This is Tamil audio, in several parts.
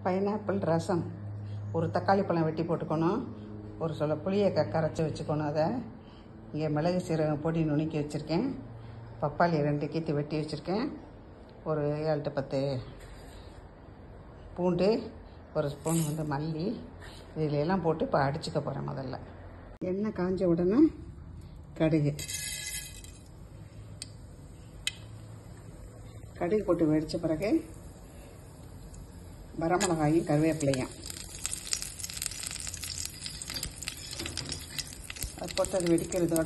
பைனாப்பிள் ரசம் ஒரு தக்காளி பழம் வெட்டி போட்டுக்கணும் ஒரு சொல்ல புளியை க கரைச்சி வச்சுக்கணும் அதை இங்கே மிளகு சீரகம் பொடி நுணுக்கி வச்சுருக்கேன் பப்பாளி ரெண்டு கீத்து வெட்டி வச்சுருக்கேன் ஒரு ஏழு to பத்து பூண்டு ஒரு ஸ்பூன் வந்து மல்லி இதில் எல்லாம் போட்டு இப்போ அடிச்சுக்க போகிறேன் முதல்ல எண்ணெய் காஞ்ச உடனே கடுகு கடுகு போட்டு வெடித்த பிறகு வரமிளகாயும் கருவேப்பிலையும் அது போட்டு அது வெடிக்கிறதோட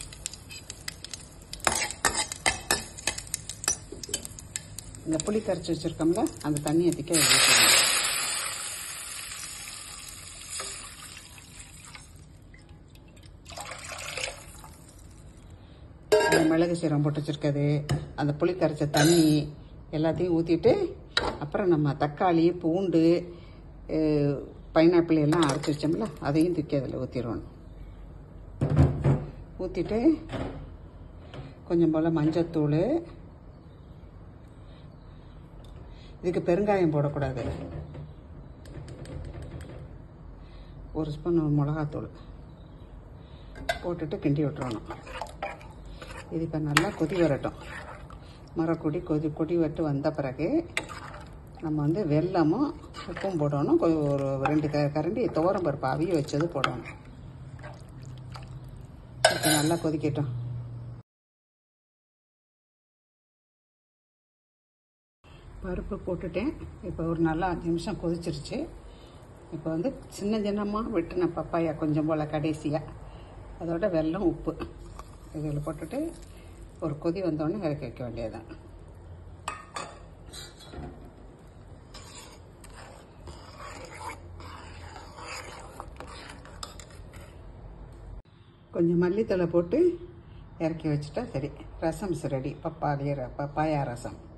இந்த புளி கரைச்சி வச்சுருக்கோம்ல அந்த தண்ணியை திக்க ஊற்றணும் அந்த மிளகு சீரகம் போட்டு வச்சுருக்கிறது அந்த புளி கரைச்ச தண்ணி எல்லாத்தையும் ஊற்றிட்டு அப்புறம் நம்ம தக்காளி பூண்டு பைனாப்பிள் எல்லாம் அரைச்சி வச்சோம்ல அதையும் தூக்கி அதில் ஊற்றிடணும் ஊற்றிட்டு கொஞ்சம் போல் மஞ்சத்தூள் இதுக்கு பெருங்காயம் போடக்கூடாது ஒரு ஸ்பூன் மிளகாத்தூள் போட்டுட்டு கிண்டி விட்டுறணும் இது இப்போ நல்லா கொதி வரட்டும் மரக்கொடி கொதி கொடி விட்டு வந்த பிறகு நம்ம வந்து வெல்லமும் உப்பும் போடணும் கொ- ஒரு ரெண்டு க கரண்டி துவரம் பருப்பு அவிய வச்சது போடணும் இப்போ நல்லா கொதிக்கட்டும் பருப்பு போட்டுட்டேன் இப்போ ஒரு நல்லா அஞ்சு நிமிஷம் கொதிச்சிருச்சு இப்போ வந்து சின்ன சின்னமாக வெட்டின பப்பாயா கொஞ்சம் போல் கடைசியாக அதோட வெல்லம் உப்பு இதில் போட்டுட்டு ஒரு கொதி வந்தோடனே இறக்கி வைக்க வேண்டியதுதான் கொஞ்சம் மல்லித்தழை போட்டு இறக்கி வச்சுட்டா சரி ரசம் ரெடி பப்பாளி ர- பப்பாயா ரசம்